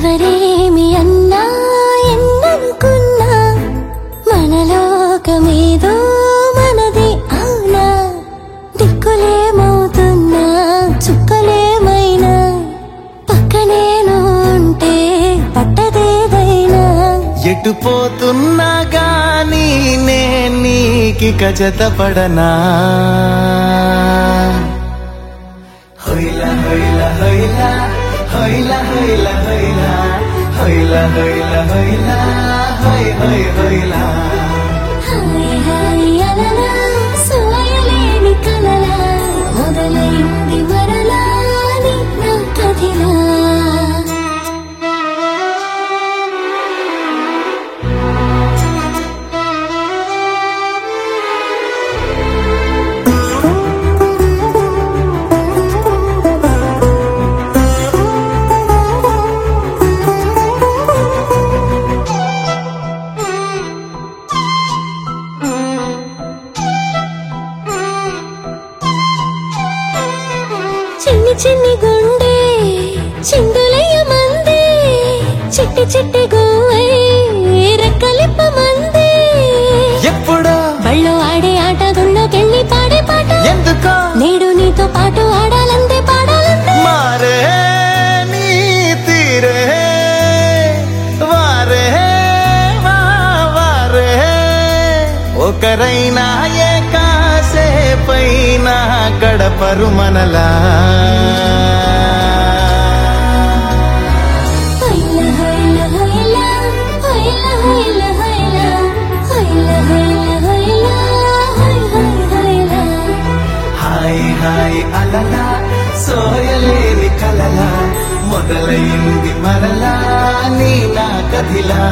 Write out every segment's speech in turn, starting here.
ఎవరేమి అన్నా ఎన్ననుకున్నా మనలోకమేదో మనది అవునా దిక్కులేమవుతున్నా చుక్కలేమైనా పక్కనేను ఉంటే పట్టదేదైనా ఎటు పోతున్నా గాని నే నీకిక జతపడనా హొయ్లా హొయ్లా హొయ్లా హొయ్లా హొయ్లా హొయ్లా హొయ్లా హొయ్లా హొయ్లా హొయ్ హొయ్ హొయ్లా హాయ్ హాయ్ అలలా సోయలేని కలలా మొదలైంది మరలా నీ నా కథిలా చిన్ని చిన్ని గుండె చిందులయ్య మంది చిట్టి చిట్టి గువ్వై రెక్కలిప్ప మంది ఎప్పుడో బళ్ళు ఆడే ఆట గుళ్ళోకెళ్ళి పాడే పాట ఎందుకో నేడు నీతో పాటు ఆడాలందే పాడాలందే మారే నీ తీరే వారే వా వారే ఒకరైనా ఏ కాసేపైనా గడపరు మనలా హైల హైల హైల హైల హైల హైల హైల హైల హైల హై హై హైల హాయ్ హాయ్ అలలా సోయలేని కలలా మొదలైంది మరలా నీ నా కథిలా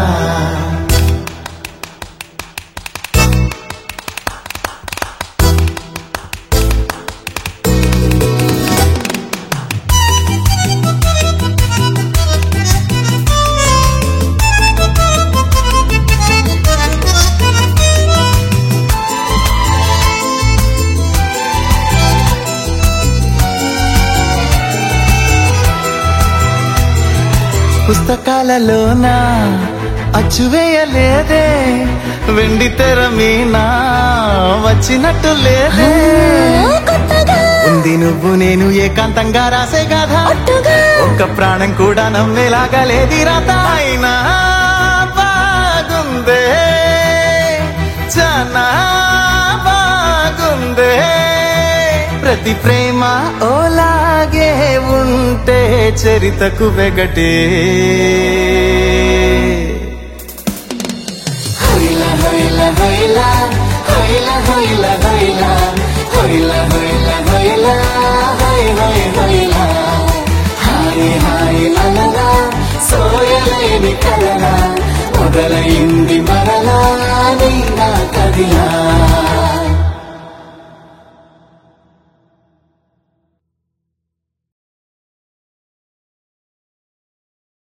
పుస్తకాలలోన అచ్చువేయలేదే వెండి తెర మీన వచ్చినట్టు లేదే కొత్తగా ఉంది నువ్వు నేను ఏకాంతంగా రాసే కథ ఒట్టుగా ఒక్క ప్రాణం కూడా నమ్మేలాగా లేది రాత అయినా బాగుందే చాలా బాగుందే ప్రతి ప్రేమ ఓలాగే ఉంటే చరితకు వెగటే హైల హైల హైల హైల హైల హైల హైల హైల హైల హై హై హైల హాయ్ హాయ్ అలలా సోయలేని కలలా మొదలైంది మరలా నీ నా కదిలా